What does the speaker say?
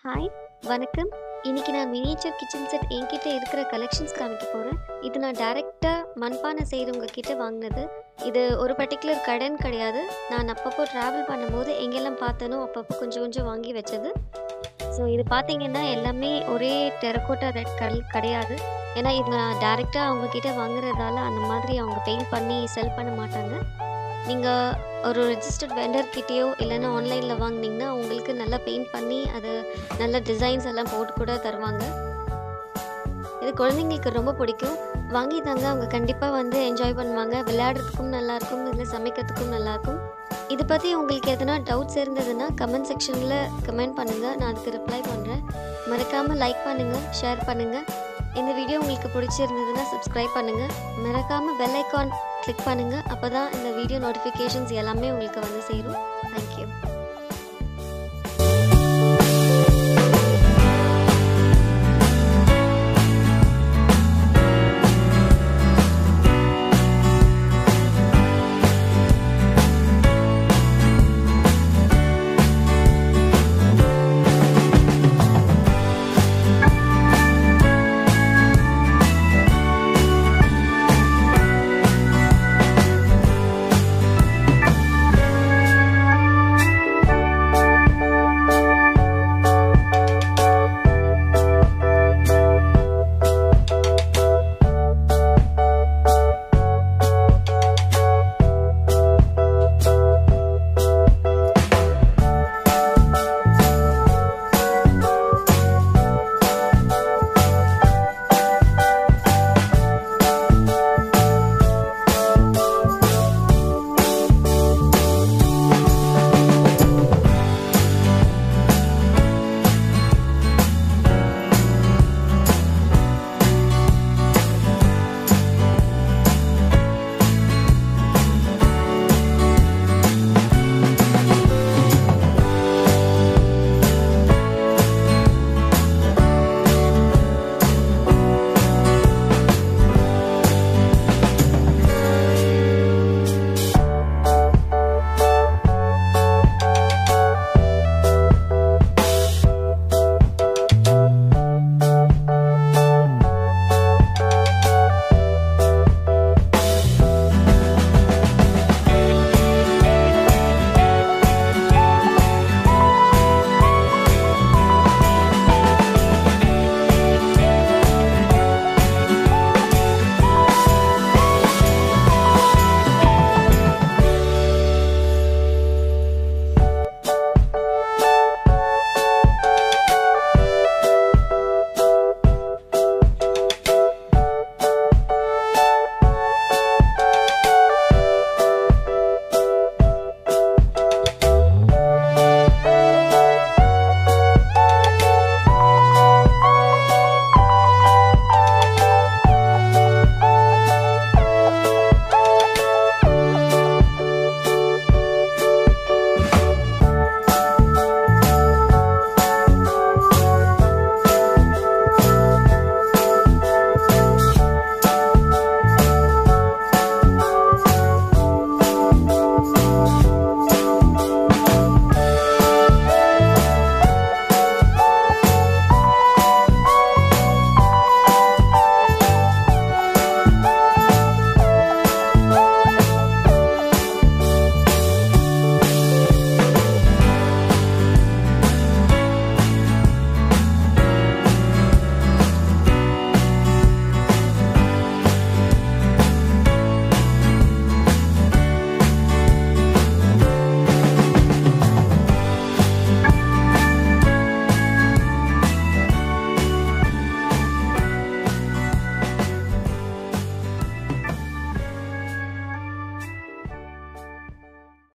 hi வணக்கம் இன்னைக்கு நான் மினியேச்சர் கிச்சன் செட் என்கிட்ட இருக்கிற கலெக்ஷன்ஸ் காமிக்க போகிறேன் இது நான் டைரெக்டாக மண்பானை செய்கிறவங்க கிட்ட வாங்கினது இது ஒரு பர்டிகுலர் கடைன்னு கிடையாது நான் அப்பப்போ ட்ராவல் பண்ணும்போது எங்கெல்லாம் பார்த்தனோ அப்பப்போ கொஞ்சம் கொஞ்சம் வாங்கி வச்சது ஸோ இது பார்த்தீங்கன்னா எல்லாமே ஒரே டெரக்கோட்டா ரெட் கல் கிடையாது ஏன்னா இது நான் டேரெக்டாக அவங்கக்கிட்ட வாங்குறதால அந்த மாதிரி அவங்க பெயிண்ட் பண்ணி செல் பண்ண மாட்டாங்க நீங்கள் ஒரு ரெஜிஸ்டர்ட் வெண்டர்கிட்டயோ இல்லைன்னா ஆன்லைனில் வாங்குனீங்கன்னா உங்களுக்கு நல்லா பெயிண்ட் பண்ணி அது நல்ல டிசைன்ஸ் எல்லாம் போட்டு கூட தருவாங்க இது குழந்தைங்களுக்கு ரொம்ப பிடிக்கும் வாங்கி தாங்க அவங்க கண்டிப்பாக வந்து என்ஜாய் பண்ணுவாங்க விளையாடுறதுக்கும் நல்லாயிருக்கும் இல்லை சமைக்கிறதுக்கும் நல்லாயிருக்கும் இதை பற்றி உங்களுக்கு எதனா டவுட்ஸ் இருந்ததுன்னா கமெண்ட் செக்ஷனில் கமெண்ட் பண்ணுங்கள் நான் அதுக்கு ரிப்ளை பண்ணுறேன் மறக்காமல் லைக் பண்ணுங்கள் ஷேர் பண்ணுங்கள் இந்த வீடியோ உங்களுக்கு பிடிச்சிருந்ததுன்னா சப்ஸ்கிரைப் பண்ணுங்கள் மறக்காமல் பெல் ஐக்கான் கிளிக் பண்ணுங்கள் அப்போ தான் இந்த வீடியோ நோட்டிஃபிகேஷன்ஸ் எல்லாமே உங்களுக்கு வந்து சேரும் தேங்க்யூ